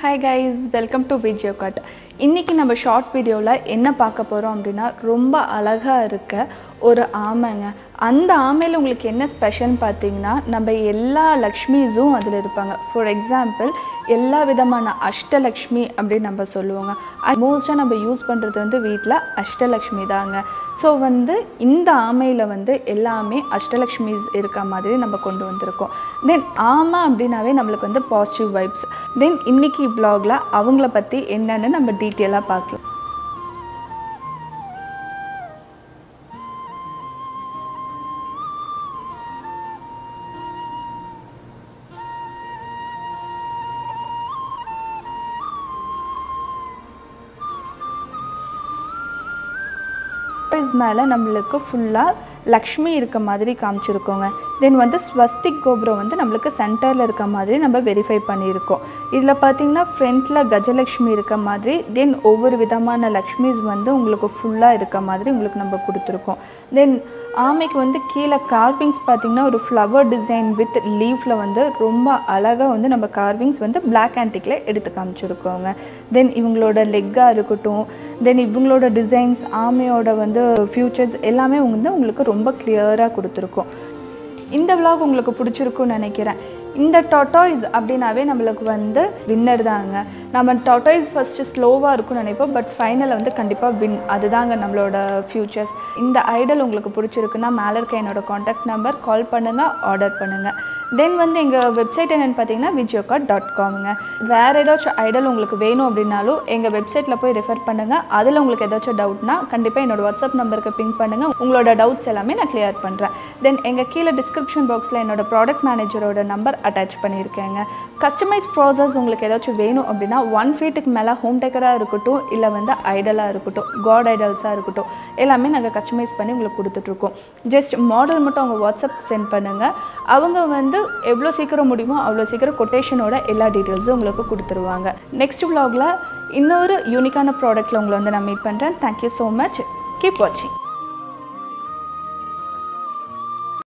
hi guys welcome to Vijayo cut இன்றைக்கி நம்ம short வீடியோவில் என்ன பார்க்க போகிறோம் அப்படின்னா ரொம்ப அழகாக இருக்க ஒரு ஆமைங்க அந்த ஆமையில் உங்களுக்கு என்ன ஸ்பெஷல்னு பார்த்தீங்கன்னா நம்ம எல்லா லக்ஷ்மிஸும் அதில் இருப்பாங்க ஃபார் எக்ஸாம்பிள் எல்லா விதமான அஷ்டலக்ஷ்மி அப்படின்னு நம்ம சொல்லுவோங்க மோஸ்ட்டாக நம்ம யூஸ் பண்ணுறது வந்து வீட்டில் அஷ்டலக்ஷ்மி தாங்க ஸோ வந்து இந்த ஆமையில் வந்து எல்லாமே அஷ்டலக்ஷ்மிஸ் இருக்க மாதிரி நம்ம கொண்டு வந்திருக்கோம் தென் ஆமை அப்படின்னாவே நம்மளுக்கு வந்து பாசிட்டிவ் வைப்ஸ் தென் இன்னைக்கு ப்ளாகில் அவங்கள பற்றி என்னென்னு நம்ம டீட்டெயிலாக பார்க்கலாம் சர்ப்ரைஸ் மேலே நம்மளுக்கு ஃபுல்லாக லக்ஷ்மி இருக்க மாதிரி காமிச்சிருக்கோங்க தென் வந்து ஸ்வஸ்திக் கோபுரம் வந்து நம்மளுக்கு சென்டரில் இருக்க மாதிரி நம்ம வெரிஃபை பண்ணியிருக்கோம் இதில் பார்த்தீங்கன்னா ஃப்ரண்ட்டில் கஜலக்ஷ்மி இருக்க மாதிரி தென் ஒவ்வொரு விதமான லக்ஷ்மிஸ் வந்து உங்களுக்கு ஃபுல்லாக இருக்க மாதிரி உங்களுக்கு நம்ம கொடுத்துருக்கோம் தென் ஆமைக்கு வந்து கீழே கார்விங்ஸ் பார்த்திங்கன்னா ஒரு ஃப்ளவர் டிசைன் வித் லீஃபில் வந்து ரொம்ப அழகாக வந்து நம்ம கார்விங்ஸ் வந்து பிளாக் ஆன்டிக்கில் எடுத்து காமிச்சிருக்கோங்க தென் இவங்களோட லெக்காக இருக்கட்டும் தென் இவங்களோட டிசைன்ஸ் ஆமையோட வந்து ஃபியூச்சர்ஸ் எல்லாமே வந்து உங்களுக்கு ரொம்ப கிளியராக கொடுத்துருக்கோம் இந்த விலாக் உங்களுக்கு பிடிச்சிருக்குன்னு நினைக்கிறேன் இந்த டொட்டாய்ஸ் அப்படின்னாவே நம்மளுக்கு வந்து வின்னர் தாங்க நம்ம டொட்டாய்ஸ் ஃபஸ்ட்டு ஸ்லோவாக இருக்கும்னு நினைப்போம் பட் ஃபைனலில் வந்து கண்டிப்பாக வின் அதுதாங்க நம்மளோட ஃப்யூச்சர்ஸ் இந்த ஐடல் உங்களுக்கு பிடிச்சிருக்குன்னா மேலே இருக்க என்னோட காண்டாக்ட் நம்பர் கால் பண்ணுங்கள் ஆர்டர் பண்ணுங்கள் தென் வந்து எங்கள் வெப்சைட் என்னென்னு பார்த்தீங்கன்னா விஜயோகாட் டாட் காமுங்க வேறு ஏதாச்சும் ஐடல் உங்களுக்கு வேணும் அப்படின்னாலும் எங்கள் வெப்சைட்டில் போய் ரெஃபர் பண்ணுங்கள் அதில் உங்களுக்கு ஏதாச்சும் டவுட்னா கண்டிப்பாக என்னோட வாட்ஸ்அப் நம்பருக்கு பிங்க் பண்ணுங்கள் உங்களோட டவுட்ஸ் எல்லாமே நான் கிளியர் பண்ணுறேன் தென் எங்கள் கீழே டிஸ்கிரிப்ஷன் பாக்ஸில் என்னோட ப்ராடக்ட் மேனேஜரோட நம்பர் அட்டாச் பண்ணியிருக்கேங்க கஸ்டமைஸ் ப்ராசஸ் உங்களுக்கு ஏதாச்சும் வேணும் அப்படின்னா ஒன் ஃபீட்டுக்கு மேலே ஹோம் டேக்கராக இருக்கட்டும் இல்லை வந்து ஐடலாக இருக்கட்டும் காட் ஐடல்ஸாக இருக்கட்டும் எல்லாமே நாங்கள் கஸ்டமைஸ் பண்ணி உங்களுக்கு கொடுத்துட்ருக்கோம் ஜஸ்ட் மாடல் மட்டும் அவங்க வாட்ஸ்அப் சென்ட் பண்ணுங்கள் அவங்க வந்து எவ்வளோ சீக்கிரம் முடியுமோ அவ்வளோ சீக்கிரம் கொட்டேஷனோட எல்லா டீட்டெயில்ஸும் உங்களுக்கு கொடுத்துருவாங்க நெக்ஸ்ட் vlogல இன்னொரு யூனிக்கான ப்ராடக்ட்டில் உங்களை வந்து நான் மீட் பண்ணுறேன் தேங்க்யூ ஸோ மச் கீப் வாட்சிங்